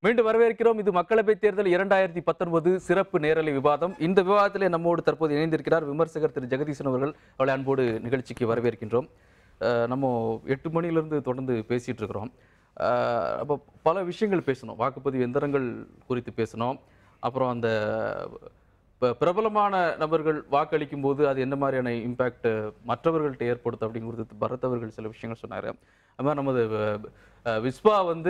மீண்டும் வரவேற்கிறோம் இது மக்களவைத் தேர்தல் இரண்டாயிரத்தி பத்தொன்பது சிறப்பு நேரலை விவாதம் இந்த விவாதத்திலே நம்மோடு தற்போது இணைந்திருக்கிறார் விமர்சகர் திரு ஜெகதீசன் அவர்கள் அவளை அன்போடு நிகழ்ச்சிக்கு வரவேற்கின்றோம் அஹ் நம்ம எட்டு மணியிலிருந்து தொடர்ந்து பேசிட்டு இருக்கிறோம் அஹ் அப்போ பல விஷயங்கள் பேசணும் வாக்குப்பதிவு எந்திரங்கள் குறித்து பேசணும் அப்புறம் அந்த ப- பிரபலமான நபர்கள் வாக்களிக்கும் போது அது என்ன மாதிரியான இம்பேக்ட் மற்றவர்கள்ட்ட ஏற்படுத்தும் அப்படிங்கிறது பரத் அவர்கள் சில விஷயங்கள் சொன்னார் அது மாதிரி நமது அஹ், அஹ், விஸ்வா வந்து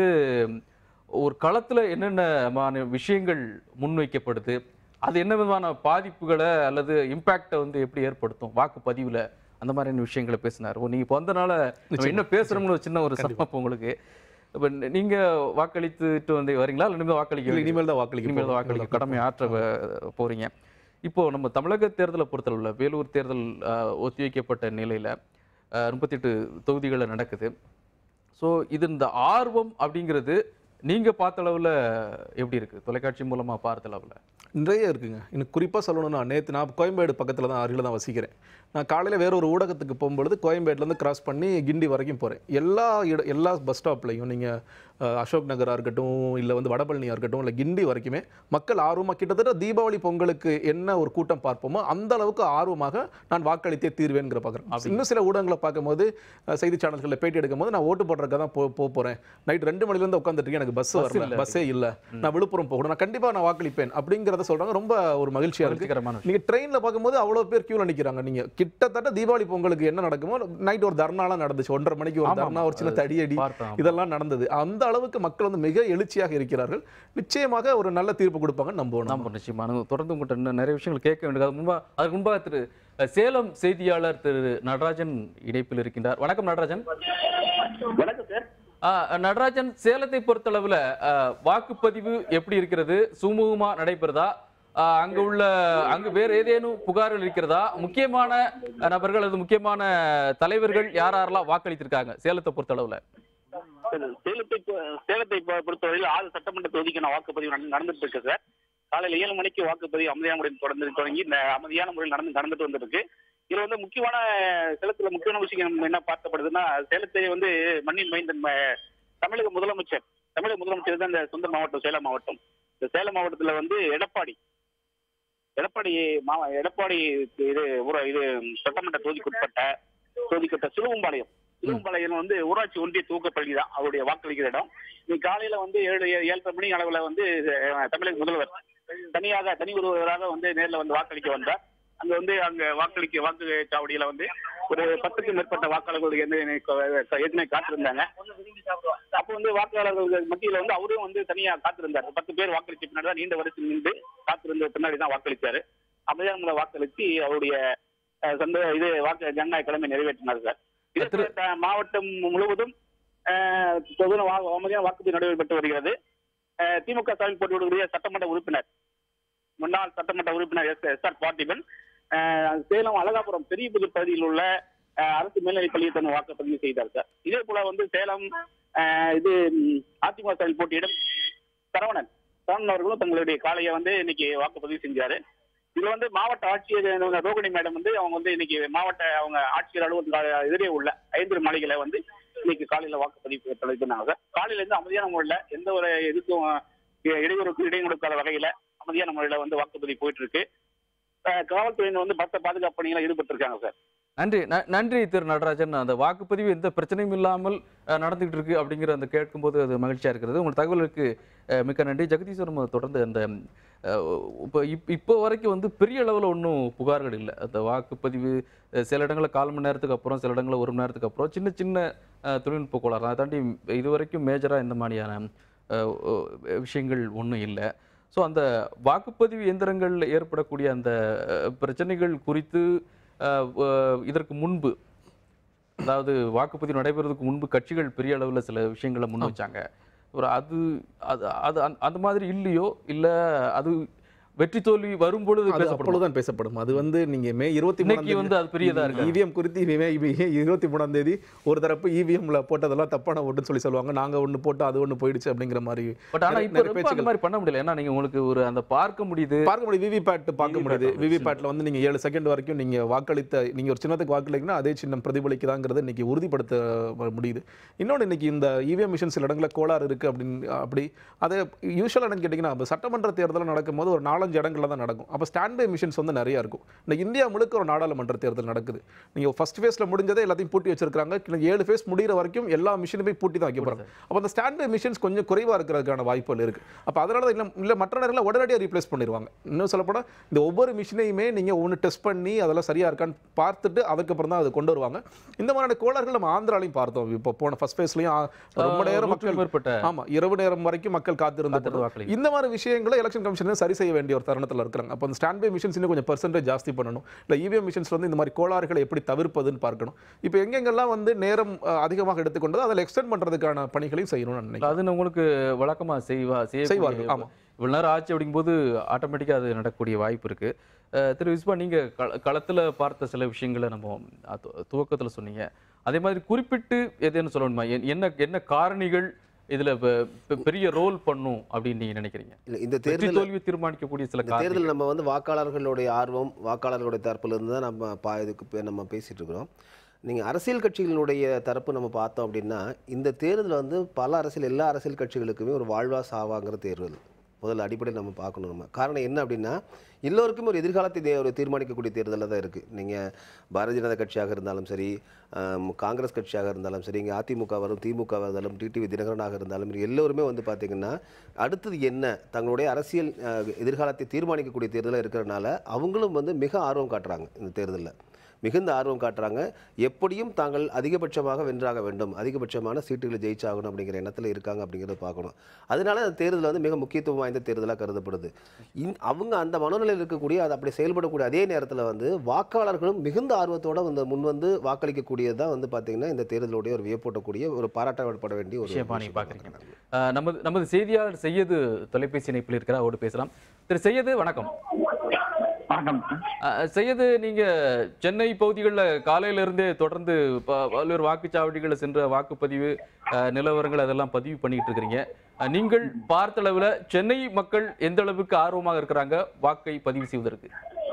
ஒரு களத்துல என்னென்ன மான விஷயங்கள் முன்வைக்கப்படுது அது என்ன விதமான பாதிப்புகளை அல்லது இம்பேக்டை வந்து எப்படி ஏற்படுத்தும் வாக்குப்பதிவுல அந்த மாதிரியான விஷயங்களை பேசினார் ஓ நீங்க இப்போ வந்தனால நம்ம என்ன பேசுறோம்னு ஒரு சின்ன ஒரு சமப்பு உங்களுக்கு இப்போ நீங்க வாக்களித்துட்டு வந்து வரீங்களா இல்லை இனிமேல் வாக்களிக்க இல்ல, வேண்டியது? இனிமேல் தான் வாக்களிக்க இனிமேல் தான் போறோம். வாக்களிக்க கடமை ஆற்ற வ- போறீங்க இப்போ நம்ம தமிழக தேர்தலை பொறுத்தளவுல வேலூர் தேர்தல் அஹ், ஒத்திவைக்கப்பட்ட நிலையில முப்பத்தி எட்டு தொகுதிகளில் நடக்குது ஸோ இது இந்த ஆர்வம் அப்படிங்கிறது நீங்க பார்த்த அளவுல எப்படி இருக்கு தொலைக்காட்சி மூலமா பார்த்த அளவுல நிறைய இருக்குங்க இன்னும் குறிப்பாக சொல்லணும்னா நேற்று நான் கோயம்பேடு பக்கத்தில் தான் அருகில் தான் வசிக்கிறேன் நான் காலையில் வேற ஒரு ஊடகத்துக்கு போகும்பொழுது கோயம்பேடுலேருந்து கிராஸ் பண்ணி கிண்டி வரைக்கும் போகிறேன் எல்லா இட எல்லா பஸ் ஸ்டாப்லையும் நீங்கள் அசோக் நகராக இருக்கட்டும் இல்லை வந்து வடபழனியாக இருக்கட்டும் இல்லை கிண்டி வரைக்குமே மக்கள் ஆர்வமாக கிட்டத்தட்ட தீபாவளி பொங்கலுக்கு என்ன ஒரு கூட்டம் பார்ப்போமோ அந்த அளவுக்கு ஆர்வமாக நான் வாக்களித்தே தீர்வேங்கிற பார்க்குறேன் இன்னும் சில ஊடகங்களை பார்க்கும்போது அஹ், செய்தி சேனல்களில் பேட்டி எடுக்கும்போது நான் ஓட்டு போடுறதுக்கு தான் போ போக போகிறேன் நைட் ரெண்டு மணிலேருந்து உட்காந்துட்டு இருக்கேன் எனக்கு பஸ் வரல இல்ல. பஸ்ஸே இல்லை நான் விழுப்புரம் போகணும் நான் கண்டிப்பாக நான் வாக்களிப்பேன் அப்படிங்கிறத சொல்கிறாங்க ரொம்ப ஒரு மகிழ்ச்சியாக இருக்கு மகிழ்ச்சிகரமான விஷயம் நீங்க ட்ரெயின்ல பார்க்கும்போது அவ்வளோ பேர் கியூல நிக்கிறாங்க நீங்க கிட்டத்தட்ட தீபாவளி பொங்கலுக்கு என்ன நடக்குமோ நைட் ஒரு தர்ணாலாம் நடந்துச்சு ஒன்றரை மணிக்கு ஒரு ஆமா, தர்ணா ஒரு சின்ன தடியடி பார்த்தேன் ஆமா. இதெல்லாம் நடந்தது அந்த அளவுக்கு மக்கள் வந்து மிக எழுச்சியாக இருக்கிறார்கள் நிச்சயமாக ஒரு நல்ல தீர்ப்பு கொடுப்பாங்கன்னு நம்பணும் நம்ம நிச்சயமா நான் தொடர்ந்து உங்கள்கிட்ட இன்னும் நிறைய விஷயங்கள் கேட்க வேண்டியது அது முன்பா அதுக்கு முன்பாக திரு அஹ், சேலம் செய்தியாளர் திரு நடராஜன் இணைப்பில் இருக்கின்றார் வணக்கம் நடராஜன் வணக்கம் சார் ஆ, நடராஜன் சேலத்தை பொறுத்தளவுல ஆ, வாக்குப்பதிவு எப்படி இருக்கிறது சுமூகமா நடைபெறுதா ஆ, அங்க உள்ள அங்கு வேற ஏதேனும் புகார்கள் இருக்கிறதா முக்கியமான அ, நபர்கள் அல்லது முக்கியமான தலைவர்கள் யார் யாரெல்லாம் வாக்களித்திருக்காங்க சேலத்தை பொறுத்தளவுல சார், சேலத்தை பொ- சேலத்தை பொ- பொறுத்தவரையில் ஆறு சட்டமன்ற தொகுதிக்கான வாக்குப்பதிவு நடந்து- நடந்துட்டு இருக்கு சார் காலையில ஏழு மணிக்கு வாக்குப்பதிவு அமைதியான முறையில் தொடர்ந்து தொடங்கி இந்த அமைதியான முறையில் நடந்து நடந்துட்டு வந்திருக்கு இதுல வந்து முக்கியமான சேலத்துல முக்கியமான விஷயம் என்ன பார்க்கப்படுதுன்னா சேலத்தை வந்து மண்ணின் மைந்தன் ம- தமிழக முதலமைச்சர் தமிழக முதலமைச்சர் தான் இந்த சொந்த மாவட்டம் சேலம் மாவட்டம் இந்த சேலம் மாவட்டத்துல வந்து எடப்பாடி எடப்பாடி மாவ எடப்பாடி இது ஊர- இது சட்டமன்ற தொகுதிக்குட்பட்ட தொகுதிக்குட்பட்ட சிலுவம்பாளையம் சிலுவம்பாளையம் வந்து ஊராட்சி ஒன்றிய துவக்கப்பள்ளி தான் அவருடைய வாக்களிக்கிற இடம் இன்னைக்கு காலையில வந்து ஏழு ஏ- ஏழரை மணி அளவுல வந்து அஹ், தமிழக முதல்வர் தனியாக தனி ஒருவராக வந்து நேர்ல வந்து வாக்களிக்க வந்தார் அங்க வந்து அங்க வாக்களிக்க வாக்கு சாவடியில வந்து ஒரு பத்துக்கும் மேற்பட்ட வாக்காளர்கள் வந்து ஏற்கனவே காத்திருந்தாங்க அப்போ வந்து வாக்காளர்கள் மத்தியில வந்து அவரும் வந்து தனியா காத்திருந்தார் பத்து பேர் வாக்களிச்ச பின்னாடி தான் நீண்ட வரிசையில் நின்று காத்திருந்த பின்னாடி தான் வாக்களிச்சாரு அமைதியான வாக்களித்து அவருடைய அஹ், சொந்த இது வாக்கு ஜனநாயக கடமை நிறைவேற்றினார் சார் இதே போல த- மாவட்டம் முழுவதும் அஹ், தொடர்ந்து வா- அமைதியான வாக்குப்பதிவு நடைபெற்று வருகிறது அஹ், திமுக சார்பில் போட்டியிடக்கூடிய சட்டமன்ற உறுப்பினர் முன்னாள் சட்டமன்ற உறுப்பினர் எஸ் எஸ் ஆர் பார்த்திபன் அஹ், சேலம் அழகாபுரம் பெரிய புது பகுதியில் உள்ள அஹ், அரசு மேல்நிலைப் பள்ளியை தன் வாக்குப்பதிவு செய்தார் சார் இதே போல வந்து சேலம் அஹ், இது ம், அதிமுக சார்பில் போட்டியிடும் சரவணன் சரவணன் அவர்களும் தங்களுடைய காலையை வந்து இன்னைக்கு வாக்குப்பதிவு செஞ்சாரு இதுல வந்து மாவட்ட ஆட்சியர் இந்த ரோகிணி மேடம் வந்து அவங்க வந்து இன்னைக்கு மாவட்ட அவங்க ஆட்சியர் அலுவலக எதிரே உள்ள ஐந்து மாளிகையில வந்து இன்னைக்கு காலையில வாக்குப்பதிவு தொடங்கினாங்க காலையில இருந்து அமைதியான முறையில எந்த ஒரு இதுக்கும் அஹ், இடையூறுக்கும் இடையும் கொடுக்காத வகையில அமைதியான முறையில வந்து வாக்குப்பதிவு போயிட்டு இருக்கு அஹ், காவல்துறையினர் வந்து பத்த பாதுகாப்பு பணிகளை ஈடுபட்டு இருக்காங்க சார் நன்றி ந- நன்றி திரு நடராஜன் அந்த வாக்குப்பதிவு எந்த பிரச்சனையும் இல்லாமல் அஹ், நடந்துகிட்டு இருக்கு அப்படிங்கிற அந்த கேட்கும்போது அது மகிழ்ச்சியா இருக்கிறது உங்கள் தகவலுக்கு அஹ், மிக்க நன்றி ஜெகதீஸ்வரம் தொடர்ந்து அந்த அஹ், இப்போ இப் இப்போ வரைக்கும் வந்து பெரிய அளவில் ஒன்றும் புகார்கள் இல்லை அந்த வாக்குப்பதிவு அஹ், சில இடங்களில் கால் மணி நேரத்துக்கு அப்புறம் சில இடங்களில் ஒரு மணி நேரத்துக்கு அப்புறம் சின்ன சின்ன அஹ், தொழில்நுட்ப கோளாறு அதை தாண்டி இது வரைக்கும் மேஜராக இந்த மாதிரியான அஹ், ஒ- விஷயங்கள் ஒன்றும் இல்லை ஸோ அந்த வாக்குப்பதிவு இயந்திரங்களில் ஏற்படக்கூடிய அந்த அஹ், பிரச்சனைகள் குறித்து அஹ், வ- இதற்கு முன்பு அதாவது வாக்குப்பதிவு நடைபெறதுக்கு முன்பு கட்சிகள் பெரிய அளவில் சில விஷயங்களை முன் வச்சாங்க ஒரு அது அது அது அந்த- அந்த மாதிரி இல்லையோ இல்லை அது வெற்றி தோல்வி வரும் பொழுது அது பேசப்படும் அப்பொழுதுதான் பேசப்படும் அது வந்து நீங்க மே இருபத்தி இன்னைக்கு வந்து அது பெரியதா இருக்கு இவிஎம் குறித்து மே இருபத்தி மூணாம் தேதி ஒரு தரப்பு இவிஎம்ல போட்டதெல்லாம் தப்பான ஓட்டுன்னு சொல்லி சொல்லுவாங்க நாங்க ஒண்ணு போட்டோம் அது ஒண்ணு போயிடுச்சு அப்படிங்கிற மாதிரி பட் ஆனா நிறைய- இப்ப நிறைய ரொம்ப அந்த பேச்சுக்கள். மாதிரி பண்ண முடியல ஏன்னா நீங்க உங்களுக்கு ஒரு அந்த பார்க்க முடியுது பார்க்க முடியுது விவிபேட் பார்க்க முடியுது VVPAT விவிபேட்ல வந்து நீங்க ஏழு செகண்ட் வரைக்கும் நீங்க வாக்களித்த நீங்க ஒரு சின்னத்துக்கு வாக்களிங்கன்னா அதே சின்னம் பிரதிபலிக்குதாங்கிறத இன்னைக்கு உறுதிப்படுத்த வ- முடியுது இன்னொன்று இன்னைக்கு இந்த இவிஎம் மிஷின் சில இடங்களில் கோளாறு இருக்கு அப்படின்னு அப்படி அதை யூஸ்வலாக என்னன்னு கேட்டிங்கன்னா இப்போ சட்டமன்ற தேர்தல் நடக்கும்போது ஒரு நாலஞ்சு இடங்கள்ல தான் நடக்கும் அப்போ ஸ்டாண்ட் பை மிஷின்ஸ் வந்து நிறைய இருக்கும் இன்னைக்கு இந்தியா முழுக்க ஒரு நாடாளுமன்ற தேர்தல் நடக்குது நீங்க ஃபர்ஸ்ட் ஃபேஸில் முடிஞ்சதை எல்லாத்தையும் பூட்டி வச்சிருக்காங்க இன்னைக்கு ஏழு ஃபேஸ் முடிகிற வரைக்கும் எல்லா மிஷினுமே பூட்டி தான் வைக்க போறாங்க அப்போ அந்த ஸ்டாண்ட் பை மிஷின்ஸ் கொஞ்சம் குறைவா இருக்கிறதுக்கான வாய்ப்புகள் இருக்கு அப்போ அதனால தான் இல்லை இல்லை மற்ற நேரங்களில் உடனடியாக ரீப்ளேஸ் பண்ணிடுவாங்க இன்னும் சொல்லப்போனால் இந்த ஒவ்வொரு மிஷினையுமே நீங்கள் ஒன்று டெஸ்ட் பண்ணி அதெல்லாம் சரியா இருக்கான்னு பார்த்துட்டு அதுக்கப்புறம் தான் அது கொண்டு வருவாங்க இந்த மாதிரியான கோளாறுகள் நம்ம ஆந்திராலையும் பார்த்தோம் இப்போ போன ஃபர்ஸ்ட் ஃபேஸ்லையும் ரொம்ப நேரம் நூற்றுக்கும் மக்கள் மேற்பட்ட ஆமா இரவு நேரம் வரைக்கும் மக்கள் காத்திருந்த காத்திருந்து வாக்களிக்க. இந்த மாதிரி விஷயங்களை எலெக்ஷன் கமிஷன் சரி செய்ய வேண்டிய ஒரு தருணத்தில் இருக்கிறாங்க அப்போ அந்த ஸ்டாண்ட் பை மிஷின்ஸ் இன்னும் கொஞ்சம் பெர்சன்டேஜ் ஜாஸ்தி பண்ணணும் இல்லை இவிஎம் மிஷின்ஸ் வந்து இந்த மாதிரி கோளாறுகளை எப்படி தவிர்ப்பதுன்னு பார்க்கணும் இப்போ எங்கெங்கெல்லாம் வந்து நேரம் அஹ், அதிகமாக எடுத்துக்கொண்டோ அதில் எக்ஸ்டெண்ட் பண்றதுக்கான பணிகளையும் செய்யணும்னு நான் நினைக்கிறேன் அது உங்களுக்கு வழக்கமா செய்வா செய்யக்கூடிய- செய்வார்கள், ஆமா. இவ்வளவு நேரம் ஆச்சு அப்படிங்கும்போது ஆட்டோமேட்டிக்கா அது நடக்கக்கூடிய வாய்ப்பு இருக்கு அஹ் திரு விஸ்வா நீங்க கள- களத்துல பார்த்த சில விஷயங்களை நம்ம அஹ், து- துவக்கத்துல சொன்னீங்க அதே மாதிரி குறிப்பிட்டு எதுன்னு சொல்லணுமா என்- என்ன என்ன காரணிகள் இதுல பெ- பெ- பெரிய ரோல் பண்ணும் அப்படின்னு நீங்க நினைக்கிறீங்க இல்லை இந்த வெற்றி தேர்தல் தோல்வி தீர்மானிக்கக்கூடிய சில இந்த காரணங்கள் தேர்தல் நம்ம வந்து வாக்காளர்களுடைய ஆர்வம் வாக்காளர்களுடைய தரப்புலேருந்து தான் நம்ம பா இதுக்கு பே- நம்ம பேசிகிட்டு இருக்கிறோம் நீங்கள் அரசியல் கட்சிகளுடைய தரப்பு நம்ம பார்த்தோம் அப்படின்னா இந்த தேர்தல் வந்து பல அரசியல் எல்லா அரசியல் கட்சிகளுக்குமே ஒரு வாழ்வா சாவாங்கிற தேர்தல் முதல்ல அடிப்படையில் நம்ம பார்க்கணும் நம்ம காரணம் என்ன அப்படின்னா எல்லோருக்குமே ஒரு எதிர்காலத்தை தே- ஒரு தீர்மானிக்கக்கூடிய தேர்தலில் தான் இருக்குது நீங்கள் பாரதிய ஜனதா கட்சியாக இருந்தாலும் சரி ஆம், காங்கிரஸ் கட்சியாக இருந்தாலும் சரி இங்கே அதிமுக வரும் திமுக இருந்தாலும் டிடிவி தினகரனாக இருந்தாலும் சரி, எல்லோருமே வந்து பார்த்திங்கன்னா அடுத்தது என்ன தங்களுடைய அரசியல் அஹ், எதிர்காலத்தை தீர்மானிக்கக்கூடிய தேர்தலாக இருக்கிறனால அவங்களும் வந்து மிக ஆர்வம் காட்டுறாங்க இந்த தேர்தலில் மிகுந்த ஆர்வம் காட்டுறாங்க எப்படியும் தாங்கள் அதிகபட்சமாக வென்றாக வேண்டும் அதிகபட்சமான சீட்டுகளை ஜெயிச்சாகணும் அப்படிங்கிற எண்ணத்தில் இருக்காங்க அப்படிங்கிறத பார்க்கணும் அதனால அந்த தேர்தல் வந்து மிக முக்கியத்துவம் வாய்ந்த தேர்தலாக கருதப்படுது இன் அவங்க அந்த மனநிலையில் இருக்கக்கூடிய அது அப்படி செயல்படக்கூடிய அதே நேரத்தில் வந்து வாக்காளர்களும் மிகுந்த ஆர்வத்தோட வந்து முன் வந்து வாக்களிக்கக்கூடியது தான் வந்து பார்த்தீங்கன்னா இந்த தேர்தலுடைய ஒரு வியப்பூட்டக்கூடிய ஒரு பாராட்டப்பட வேண்டிய ஒரு விஷயமா நீங்க விஷயமா பாக்குறீங்க பார்க்கணும். அஹ் நமது நமது செய்தியாளர் செய்யது தொலைபேசி இணைப்பில் இருக்கிறார் அவரோடு பேசலாம் திரு செய்யது வணக்கம் வணக்கம் அஹ் செய்யது நீங்க சென்னை பகுதிகளில் காலையில இருந்தே தொடர்ந்து ப- பல்வேறு வாக்குச்சாவடிகளில் சென்ற வாக்குப்பதிவு அஹ், நிலவரங்கள் அதெல்லாம் பதிவு பண்ணிட்டு இருக்கிறீங்க அஹ், நீங்கள் பார்த்த அளவுல சென்னை மக்கள் எந்த அளவுக்கு ஆர்வமாக இருக்கிறாங்க வாக்கை பதிவு செய்வதற்கு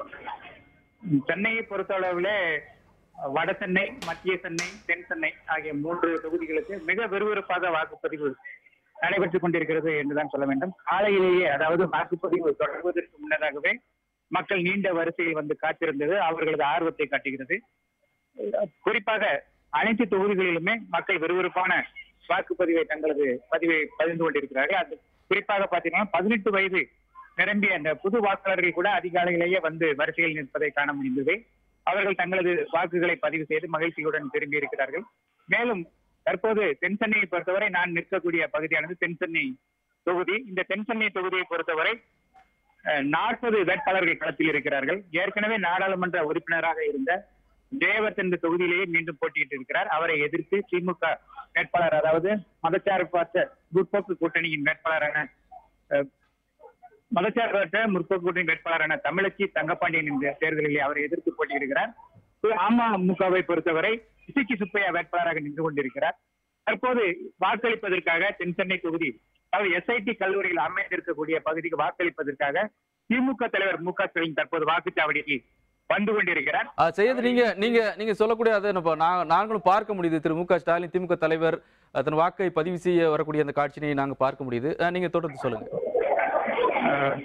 சென்னையை பொறுத்தளவுல வட சென்னை மத்திய சென்னை தென் சென்னை ஆகிய மூன்று தொகுதிகளுக்கு மிக விறுவிறுப்பாக வாக்குப்பதிவு நடைபெற்றுக் கொண்டிருக்கிறது என்றுதான் சொல்ல வேண்டும் காலையிலேயே அதாவது வாக்குப்பதிவு தொடர்வதற்கு முன்னதாகவே மக்கள் நீண்ட வரிசையில் வந்து காத்திருந்தது அவர்களது ஆர்வத்தை காட்டுகிறது குறிப்பாக அனைத்து தொகுதிகளிலுமே மக்கள் விறுவிறுப்பான வாக்குப்பதிவை தங்களது பதிவை பதிந்து கொண்டிருக்கிறார்கள் அது குறிப்பாக பார்த்தீங்கன்னா பதினெட்டு வயது நிரம்பிய அந்த புது வாக்காளர்கள் கூட அதிகாலையிலேயே வந்து வரிசையில் நிற்பதை காண முடிந்தது அவர்கள் தங்களது வாக்குகளை பதிவு செய்து மகிழ்ச்சியுடன் திரும்பி இருக்கிறார்கள் மேலும் தற்போது தென் சென்னையை பொறுத்தவரை நான் நிற்கக்கூடிய பகுதியானது தென் சென்னை தொகுதி இந்த தென் சென்னை தொகுதியை பொறுத்தவரை நாற்பது வேட்பாளர்கள் களத்தில் இருக்கிறார்கள் ஏற்கனவே நாடாளுமன்ற உறுப்பினராக இருந்த ஜெயவர்த் இந்த தொகுதியிலேயே மீண்டும் போட்டியிட்டு இருக்கிறார் அவரை எதிர்த்து திமுக வேட்பாளர் அதாவது மதச்சார்பற்ற முற்போக்கு கூட்டணியின் வேட்பாளரான அஹ், மதச்சார்பற்ற முற்போக்கு கூட்டணி வேட்பாளரான தமிழச்சி தங்கப்பாண்டியன் இந்த தேர்தலிலே அவரை எதிர்த்து போட்டியிடுகிறார் அமமுகவை பொறுத்தவரை இசைக்கு சுப்பையா வேட்பாளராக நின்று கொண்டிருக்கிறார் தற்போது வாக்களிப்பதற்காக தென் சென்னை தொகுதி அதாவது எஸ்ஐடி கல்லூரியில் அமைந்திருக்கக்கூடிய பகுதிக்கு வாக்களிப்பதற்காக திமுக தலைவர் மு க ஸ்டாலின் தற்போது வாக்குச்சாவடிக்கு வந்து கொண்டிருக்கிறார் அஹ், செய்யது நீங்க நீங்க நீங்க சொல்லக்கூடிய அதை நம்ம நா- நாங்களும் பார்க்க முடியுது திரு மு க ஸ்டாலின் திமுக தலைவர் அஹ், தன் வாக்கை பதிவு செய்ய வரக்கூடிய அந்த காட்சியை நாங்க பார்க்க முடியுது அஹ், நீங்க தொடர்ந்து சொல்லுங்க அஹ்,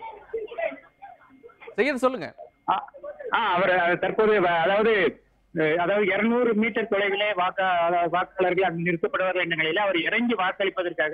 செய்யது சொல்லுங்க ஆ ஆ, அவர் தற்போது வ- அதாவது அஹ், அதாவது இருநூறு மீட்டர் தொலைவிலே வாக்கா அதாவது வாக்காளர்கள் அங்கு நிறுத்தப்படுவார்கள் என்ற நிலையில அவர் இறங்கி வாக்களிப்பதற்காக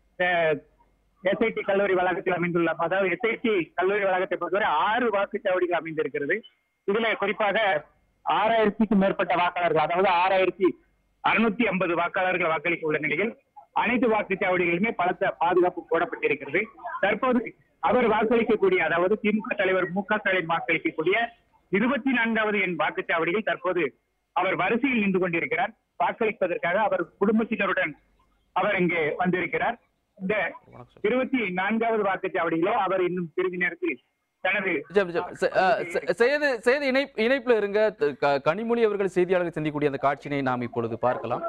எஸ்ஐடி கல்லூரி வளாகத்தில் அமைந்துள்ள அதாவது எஸ்ஐடி கல்லூரி வளாகத்தை பொறுத்தவரை ஆறு வாக்குச்சாவடிகள் அமைந்திருக்கிறது இதுல குறிப்பாக ஆறாயிரத்துக்கும் மேற்பட்ட வாக்காளர்கள் அதாவது ஆறாயிரத்தி அறுநூத்தி ஐம்பது வாக்காளர்கள் வாக்களிக்க உள்ள நிலையில் அனைத்து வாக்குச்சாவடிகளுமே பலத்த பாதுகாப்பு போடப்பட்டிருக்கிறது தற்போது அவர் வாக்களிக்கக்கூடிய அதாவது திமுக தலைவர் மு க ஸ்டாலின் வாக்களிக்கக்கூடிய இருபத்தி நான்காவது எண் வாக்குச்சாவடியில் தற்போது அவர் வரிசையில் நின்று கொண்டிருக்கிறார் வாக்களிப்பதற்காக அவர் குடும்பத்தினருடன் அவர் இங்கே வந்திருக்கிறார் இந்த இருபத்தி நான்காவது வாக்குச்சாவடியிலே அவர் இன்னும் சிறிது நேரத்தில் தனது ஜம், ஜம். செ- அ, செ- செய்து செய்து இணை இணைப்புல இருங்க த- க- கனிமொழி அவர்கள் செய்தியாளர்கள் சந்திக்கக்கூடிய அந்த காட்சியினை நாம் இப்பொழுது பார்க்கலாம்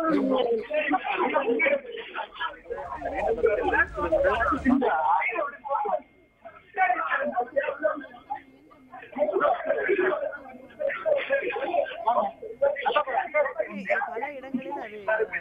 பல இடங்களில் அது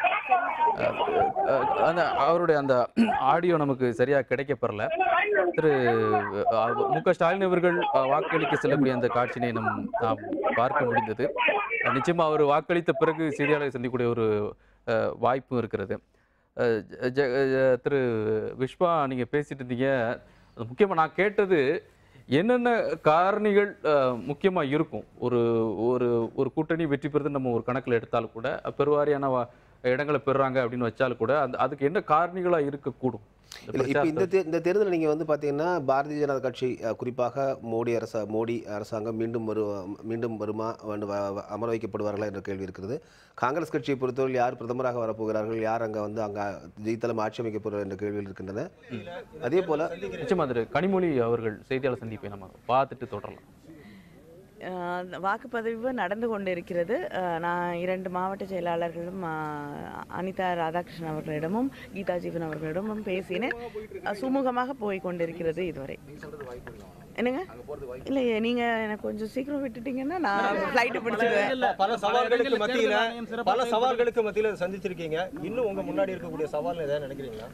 அ, அந்த அவருடைய அந்த ஆடியோ நமக்கு சரியா கிடைக்கப்பெறல திரு அ, மு க ஸ்டாலின் அவர்கள் அ, வாக்களிக்க செல்லக்கூடிய அந்த காட்சியினை நம் நாம் பார்க்க முடிந்தது அ, நிச்சயமா அவர் வாக்களித்த பிறகு செய்தியாளர்கள் சந்திக்கக்கூடிய ஒரு அ, வாய்ப்பும் இருக்கிறது அ, ஜ- ஜ- திரு விஸ்வா நீங்க பேசிட்டு இருந்தீங்க அது முக்கியமா நான் கேட்டது என்னென்ன காரணிகள் அஹ், முக்கியமா இருக்கும் ஒரு ஒரு ஒரு கூட்டணி வெற்றி பெறுது நம்ம ஒரு கணக்குல எடுத்தாலும் கூட பெருவாரியான வா- இடங்களை பெறுறாங்க அப்படின்னு வச்சாலும் கூட அந்த அதுக்கு என்ன காரணிகளா இருக்கக்கூடும் இந்த இல்லை இப்போ இந்த பிரச்சாரத்தை- தே இந்த தேர்தலில் நீங்கள் வந்து பார்த்தீங்கன்னா பாரதிய ஜனதா கட்சி அஹ், குறிப்பாக மோடி அரசா மோடி அரசாங்கம் மீண்டும் வரு மீண்டும் வருமா வந்து வ- வ- அமர வைக்கப்படுவார்களா என்ற கேள்வி இருக்கிறது காங்கிரஸ் கட்சியை பொறுத்தவரை யார் பிரதமராக வரப்போகிறார்கள் யார் அங்கே வந்து அங்கே ஜெயித்தலம் ஆட்சி அமைக்கப் போகிறார் என்ற கேள்விகள் இருக்கின்றன அதே போல் நிச்சயமா திரு கனிமொழி அவர்கள் செய்தியாளர் சந்திப்பை நம்ம பார்த்துட்டு தொடரலாம் அஹ், வாக்குப்பதிவு நடந்து கொண்டிருக்கிறது அஹ், நான் இரண்டு மாவட்ட செயலாளர்களும் அஹ், அனிதா ராதாகிருஷ்ணன் அவர்களிடமும் கீதா ஜீவன் அவர்களிடமும் பேசினேன் அஹ், சுமூகமாக போய் கொண்டிருக்கிறது இதுவரை என்னங்க இல்லையே நீங்க எனக்கு கொஞ்சம் சீக்கிரம் விட்டுட்டீங்கன்னா நான் ஃப்ளைட்டு பிடிச்சிடுவேன் பல சவால்களுக்கு மத்தியில பல சவால்களுக்கு மத்தியில இதை சந்திச்சிருக்கீங்க இன்னும் உங்க முன்னாடி இருக்கக்கூடிய சவால் ஏதாவது நினைக்கிறீங்களா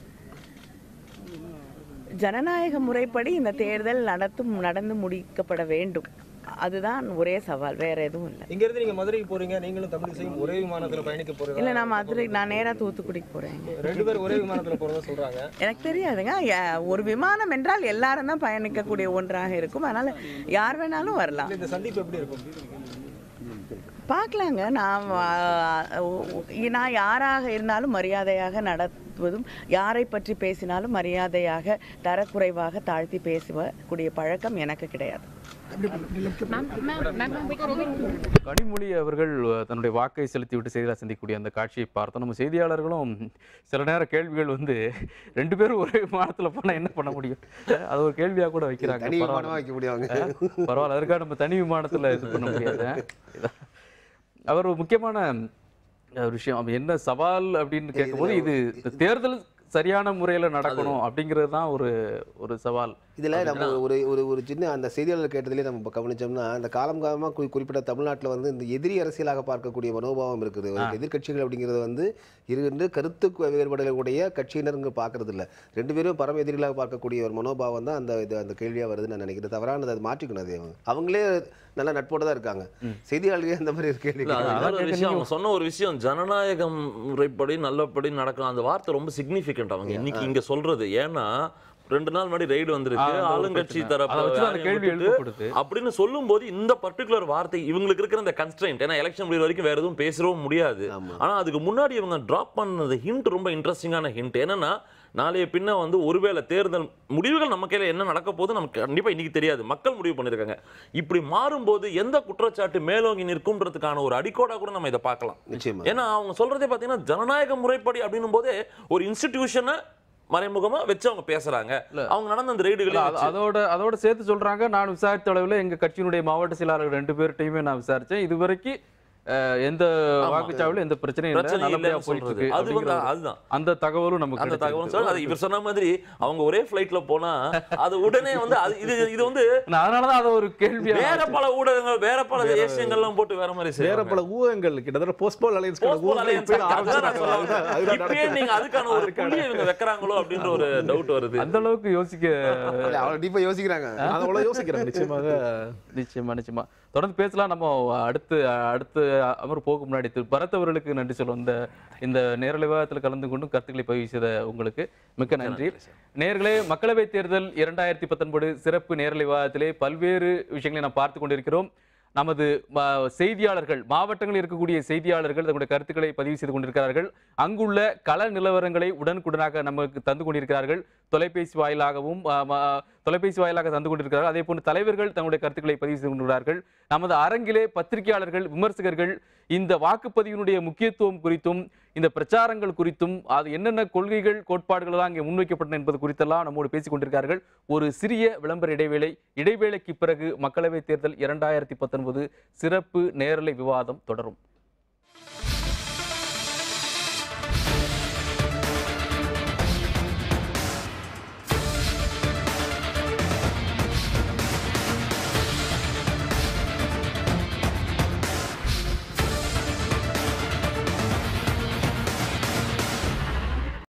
ஜனநாயக முறைப்படி இந்த தேர்தல் நடத்தும் நடந்து முடிக்கப்பட வேண்டும் அதுதான் ஒரே சவால் வேற எதுவும் இல்லை இங்க இருந்து நீங்க மதுரைக்கு போறீங்க நீங்களும் தமிழிசையும் ஒரே விமானத்துல பயணிக்க போறீங்க இல்லை நான் மதுரை நான் நேரா தூத்துக்குடிக்கு போறேன் ரெண்டு பேரும் ஒரே விமானத்துல போறதா சொல்றாங்க எனக்கு தெரியாதுங்க ய- ஒரு விமானம் என்றால் எல்லாரும் தான் பயணிக்கக்கூடிய ஒன்றாக இருக்கும் அதனால யார் வேணாலும் வரலாம் இந்த சந்திப்பு எப்படி இருக்கும் பார்க்கலாங்க நான் ஆ, ஒ- நான் யாராக இருந்தாலும் மரியாதையாக நடத்துவதும் யாரை பற்றி பேசினாலும் மரியாதையாக தரக்குறைவாக தாழ்த்தி பேசக்கூடிய பழக்கம் எனக்கு கிடையாது கனிமொழி அவர்கள் அஹ், தன்னுடைய வாக்கை செலுத்திவிட்டு செய்தியாளர் சந்திக்கக்கூடிய அந்த காட்சியை பார்த்தோம் நம்ம செய்தியாளர்களும் சில நேர கேள்விகள் வந்து ரெண்டு பேரும் ஒரே விமானத்துல போனா என்ன பண்ண முடியும் அஹ், அது ஒரு கேள்வியா கூட வைக்கிறாங்க தனி பரவாயில்ல. விமானமாக வைக்க முடியாங்க பரவாயில்ல அதுக்காக நம்ம தனி விமானத்துல இது பண்ண முடியாது இதான். அவர் ஒரு முக்கியமான அஹ், ஒரு விஷயம் அப்ப என்ன சவால் அப்படின்னு கேட்கும்போது இது இந்த தேர்தல் சரியான முறையில நடக்கணும் அப்படிங்கிறது தான் ஒரு ஒரு சவால் இதில் நம்ம ஒரு ஒரு ஒரு சின்ன அந்த செய்தியாளர் கேட்டதிலே நம்ம இப்ப கவனிச்சோம்னா அந்த காலம் காலமாக குறி குறிப்பிட்ட தமிழ்நாட்டில் வந்து இந்த எதிரி அரசியலாக பார்க்கக்கூடிய மனோபாவம் இருக்குது ஒரு எதிர்க்கட்சிகள் அப்படிங்கிறது வந்து இரு கருத்து வேறுபாடுகளுடைய கட்சியினருங்க பார்க்கறது இல்ல ரெண்டு பேரும் பரம எதிரிகளாக பார்க்கக்கூடிய ஒரு மனோபாவம் தான் அந்த இது அந்த கேள்வியாக வருதுன்னு நான் நினைக்கிறேன் தவறானது அது மாற்றிக்கணும் அது அவங்க அவங்களே நல்லா நட்போட தான் இருக்காங்க செய்தியாளர்களே அந்த மாதிரி ஒரு கேள்வி இல்ல, அது கேட்கறாங்க. இன்னொரு ஒரு விஷயம் அவங்க சொன்ன ஒரு விஷயம் ஜனநாயகம் முறைப்படி நல்லபடி நடக்கும் அந்த வார்த்தை ரொம்ப சிக்னிஃபிகண்ட் அவங்க இன்னைக்கு இங்க சொல்றது ஏன்னா ரெண்டு நாள் முன்னாடி ரைடு வந்திருக்கு ஆ, அந்த ஒரு ஆளுங்கட்சி பிரச்சனை. தரப்பு அதை வச்சு தான் அந்த யாரையும் கேள்வி விட்டுட்டு எழுப்பப்படுது. அப்படின்னு சொல்லும்போது இந்த பர்டிகுலர் வார்த்தை இவங்களுக்கு இருக்கிற இந்த கன்ஸ்ட்ரெயின்ட் ஏன்னா எலெக்ஷன் முடிவு வரைக்கும் வேற எதுவும் பேசவும் முடியாது ஆமா. ஆனா அதுக்கு முன்னாடி இவங்க டிராப் பண்ணது ஹிண்ட் ரொம்ப இன்ட்ரெஸ்டிங்கான ஹிண்ட் என்னன்னா நாளைய பின்ன வந்து ஒருவேளை தேர்தல் முடிவுகள் நம்ம கையில என்ன நடக்க போகுது நமக்கு கண்டிப்பா இன்னைக்கு தெரியாது மக்கள் முடிவு பண்ணிருக்காங்க இப்படி மாறும்போது எந்த குற்றச்சாட்டு மேலோங்கி நிற்கும்ன்றதுக்கான ஒரு அடிக்கோடா கூட நம்ம இதை பார்க்கலாம் நிச்சயமா ஏன்னா அவங்க சொல்றதே பார்த்தீங்கன்னா ஜனநாயக முறைப்படி அப்படின்னும் போதே ஒரு இன்ஸ்டிடியூஷனை மறைமுகமா வச்சு அவங்க பேசுறாங்க அவங்க நடந்த அந்த இல்ல, ரெய்டுகளே அது- அதோட அதோட சேர்த்து சொல்றாங்க நான் விசாரித்த அளவில் எங்க கட்சியினுடைய மாவட்ட செயலாளர்கள் ரெண்டு பேர்ட்டையுமே நான் விசாரிச்சேன் இது வரைக்கும் அஹ், எந்த வாக்குச்சாவடியிலும் எந்த பிரச்சனையும் இல்லை பிரச்சனை நல்லபடியா இல்லைன்னு போயிட்டு சொல்றது இருக்கு அது வந்து அப்படிங்கிற ஒரு- அதுதான் அந்த தகவலும் நமக்கு அந்த தகவல் கிடைச்சிருக்கு. சார் அது இவர் சொன்ன மாதிரி அவங்க ஒரே ஃபிளைட்ல போனா அது உடனே வந்து அது இது இது வந்து நான் அதனாலதான் அதை ஒரு கேள்வியா வேற பல ஊடகங்கள் வேற பல ஏசியங்கள்லாம் போட்டு வேற மாதிரி வேற செய்யறாங்க பல ஊகங்கள் கிட்டத்தட்ட போஸ்ட்போல் அலையன்ஸ் Postpone alliance அதுதான் நான் சொல்ல வந்தேன். அதுதான் இப்பயே நீங்க அதுக்கான ஒரு புள்ளியை இவங்க வைக்கிறாங்களோ அப்படின்ற ஒரு டவுட் வருது அந்த அளவுக்கு யோசிக்க இல்ல, அவ்வளவு டீப்பா யோசிக்கிறாங்க நான் அவ்வளவு யோசிக்கிறேன் நிச்சயமாக நிச்சயமா நிச்சயமா தொடர்ந்து பேசலாம் நம்ம அடுத்து அடுத்து அமர் போக முன்னாடி திரு பரத் அவர்களுக்கு நன்றி சொல்லுவோம் இந்த இந்த நேரலை விவாதத்தில் கலந்து கொண்டும் கருத்துக்களை பதிவு செய்த உங்களுக்கு மிக்க நன்றி நேர்களே மக்களவைத் தேர்தல் இரண்டாயிரத்தி பத்தொன்பது சிறப்பு நேரலை விவாதத்திலே பல்வேறு விஷயங்களை நாம் பார்த்து கொண்டிருக்கிறோம் நமது ம- செய்தியாளர்கள் மாவட்டங்களில் இருக்கக்கூடிய செய்தியாளர்கள் தங்களுடைய கருத்துக்களை பதிவு செய்து கொண்டிருக்கிறார்கள் அங்குள்ள கள நிலவரங்களை உடனுக்குடனாக நமக்கு தந்து கொண்டிருக்கிறார்கள் தொலைபேசி வாயிலாகவும் அ, ம- தொலைபேசி வாயிலாக தந்து கொண்டிருக்கிறார்கள் அதே போன்று தலைவர்கள் தங்களுடைய கருத்துக்களை பதிவு செய்து கொண்டிருக்கிறார்கள் நமது அரங்கிலே பத்திரிகையாளர்கள் விமர்சகர்கள் இந்த வாக்குப்பதிவினுடைய முக்கியத்துவம் குறித்தும் இந்த பிரச்சாரங்கள் குறித்தும் அது என்னென்ன கொள்கைகள் கோட்பாடுகள் எல்லாம் இங்கே முன்வைக்கப்பட்டன என்பது குறித்தெல்லாம் நம்மோடு பேசிக் கொண்டிருக்கிறார்கள் ஒரு சிறிய விளம்பர இடைவேளை இடைவேளைக்கு பிறகு மக்களவைத் தேர்தல் இரண்டாயிரத்தி பத்தொன்பது சிறப்பு நேரலை விவாதம் தொடரும்